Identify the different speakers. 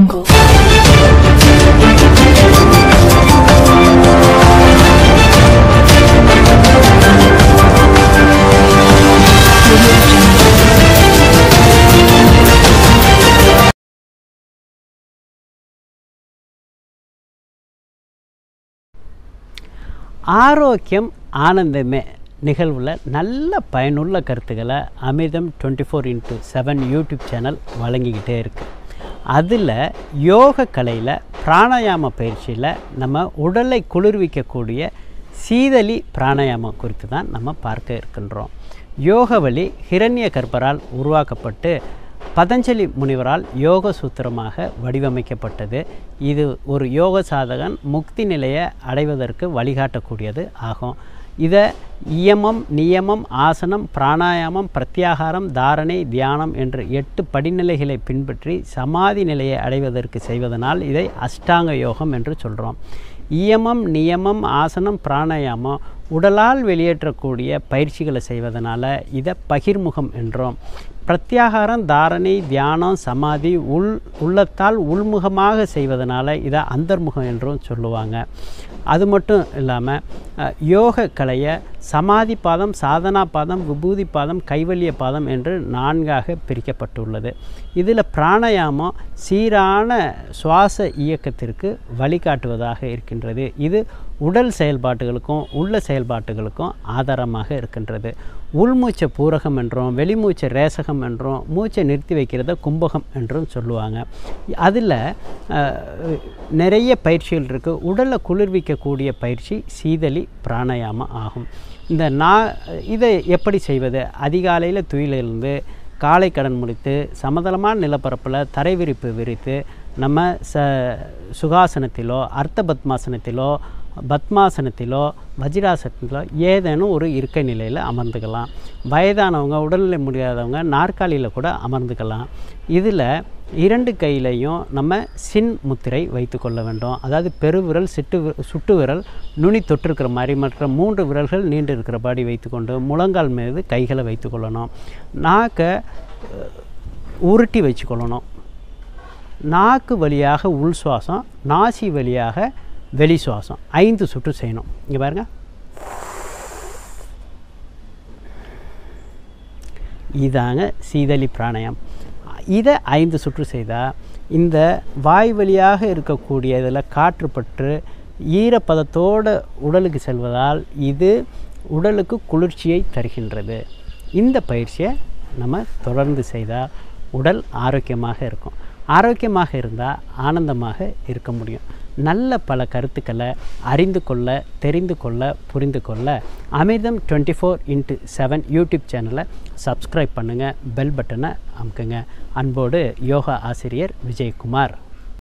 Speaker 1: ஆரோக்கியம் ஆனந்தமே நிகழ்வில் நல்ல பயனுள்ள கருத்துக்களை Amirtham twenty four into seven YouTube channel வழங்கிக்கிட்டே இருக்கு அதில் யோக கலையில் பிராணாயாம பயிற்சியில் நம்ம உடலை குளிர்விக்கக்கூடிய சீதளி பிராணாயாமம் குறித்து தான் நம்ம பார்க்க இருக்கின்றோம் யோக வழி ஹிரண்ய கர்ப்பரால் உருவாக்கப்பட்டு பதஞ்சலி முனிவரால் யோக சூத்திரமாக வடிவமைக்கப்பட்டது இது ஒரு யோக சாதகன் முக்தி நிலையை அடைவதற்கு வழிகாட்டக்கூடியது ஆகும் இதை இயமம் நியமம் ஆசனம் பிராணாயாமம் பிரத்யாகாரம் தாரணை தியானம் என்ற எட்டு படிநிலைகளை பின்பற்றி சமாதி நிலையை அடைவதற்கு செய்வதனால் இதை அஷ்டாங்க யோகம் என்று சொல்கிறோம் இயமம் நியமம் ஆசனம் பிராணாயாமம் உடலால் வெளியேற்றக்கூடிய பயிற்சிகளை செய்வதனால இதை பகிர்முகம் என்றோம் பிரத்யாகாரம் தாரணை தியானம் சமாதி உள் உள்ளத்தால் உள்முகமாக செய்வதனால இதை அந்தர்முகம் என்றும் சொல்லுவாங்க அது மட்டும் இல்லாமல் அஹ், யோக கலையை சமாதி பாதம் சாதனா பாதம் விபூதி பாதம் கைவல்ய பாதம் என்று நான்காக பிரிக்கப்பட்டுள்ளது இதில் பிராணாயாமம் சீரான சுவாச இயக்கத்திற்கு வழிகாட்டுவதாக இருக்கின்றது இது உடல் செயல்பாட்டுகளுக்கும் உள்ள செயல்பாட்டுகளுக்கும் ஆதாரமாக இருக்கின்றது உள்மூச்சை பூரகம் என்றும் வெளிமூச்சை ரேசகம் என்றும் மூச்சை நிறுத்தி வைக்கிறத கும்பகம் என்றும் சொல்லுவாங்க அதில் நிறைய பயிற்சிகள் இருக்குது உடலை குளிர்விக்கக்கூடிய பயிற்சி சீதளி பிராணாயாமம் ஆகும் இந்த நா இதை எப்படி செய்வது அதிகாலையில் துயிலிருந்து காலை கடன் முடித்து சமதளமான நிலப்பரப்பில் தரை விரிப்பு விரித்து நம்ம ச சுகாசனத்திலோ அர்த்த பத்மாசனத்திலோ பத்மாசனத்திலோ வஜ்ராசனத்திலோ ஏதேனும் ஒரு இருக்கை நிலையில் அமர்ந்துக்கலாம் வயதானவங்க உடல்நிலை முடியாதவங்க நாற்காலியில் கூட அமர்ந்துக்கலாம் இதில் இரண்டு கையிலையும் நம்ம சின் முத்திரை வைத்து கொள்ள வேண்டும் அதாவது பெருவிரல் சிட்டு வி- சுட்டு விரல் நுனி தொட்டிருக்கிற மாதிரி மற்ற மூன்று விரல்கள் நீண்டு இருக்கிறபடி வைத்துக்கொண்டு முழங்கால் மீது கைகளை வைத்துக்கொள்ளணும் நாக்கை அஹ், உருட்டி வச்சுக்கொள்ளணும் நாக்கு வழியாக உள் சுவாசம் நாசி வழியாக வெளி சுவாசம் ஐந்து சுற்று செய்யணும் இங்கே பாருங்க இதாங்க சீதளி பிராணாயம் இதை ஐந்து சுற்று செய்தால் இந்த வாய் வழியாக இருக்கக்கூடிய இதில் காற்று பற்று ஈரப்பதத்தோடு உடலுக்கு செல்வதால் இது உடலுக்கு குளிர்ச்சியை தருகின்றது இந்த பயிற்சியை நம்ம தொடர்ந்து செய்தால் உடல் ஆரோக்கியமாக இருக்கும் ஆரோக்கியமாக இருந்தால் ஆனந்தமாக இருக்க முடியும் நல்ல பல கருத்துக்களை அறிந்து கொள்ள தெரிந்து கொள்ள புரிந்து கொள்ள Amirtham twenty four into seven YouTube சேனலை சப்ஸ்கிரைப் பண்ணுங்கள் பெல் பட்டனை அமுக்குங்க அன்போடு யோகா ஆசிரியர் விஜயகுமார்